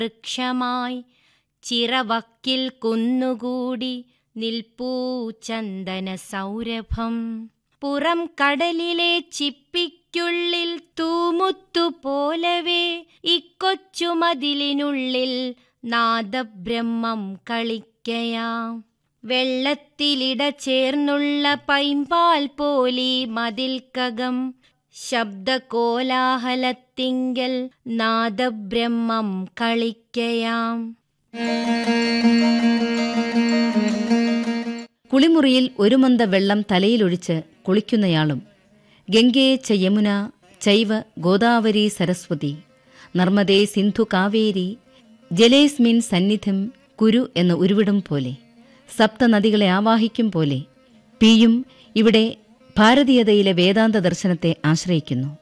വൃക്ഷമായി ചിറവക്കിൽ കുന്നുകൂടി നിൽപ്പൂ ചന്ദന സൗരഭം പുറം കടലിലെ ചിപ്പിക്കുള്ളിൽ തൂമുത്തു പോലവേ ഇക്കൊച്ചുമതിലിനുള്ളിൽ നാദബ്രഹ്മം കളിക്കയാം വെള്ളത്തിലിട ചേർന്നുള്ള പൈമ്പാൽ പോലി മതിൽക്കകം ശബ്ദകോലാഹലത്തിങ്കൽ നാദബ്രഹ്മം കളിക്കയാം കുളിമുറിയിൽ ഒരു മന്ത വെള്ളം തലയിലൊഴിച്ച് കുളിക്കുന്നയാളും ഗംഗേ ച യമുന ചൈവ ഗോദാവരി സരസ്വതി നർമ്മദേ സിന്ധു കാവേരി ജലേസ്മിൻ സന്നിധിം കുരു എന്ന ഉരുവിടും പോലെ സപ്തനദികളെ ആവാഹിക്കും പോലെ പിയും ഇവിടെ ഭാരതീയതയിലെ വേദാന്ത ദർശനത്തെ ആശ്രയിക്കുന്നു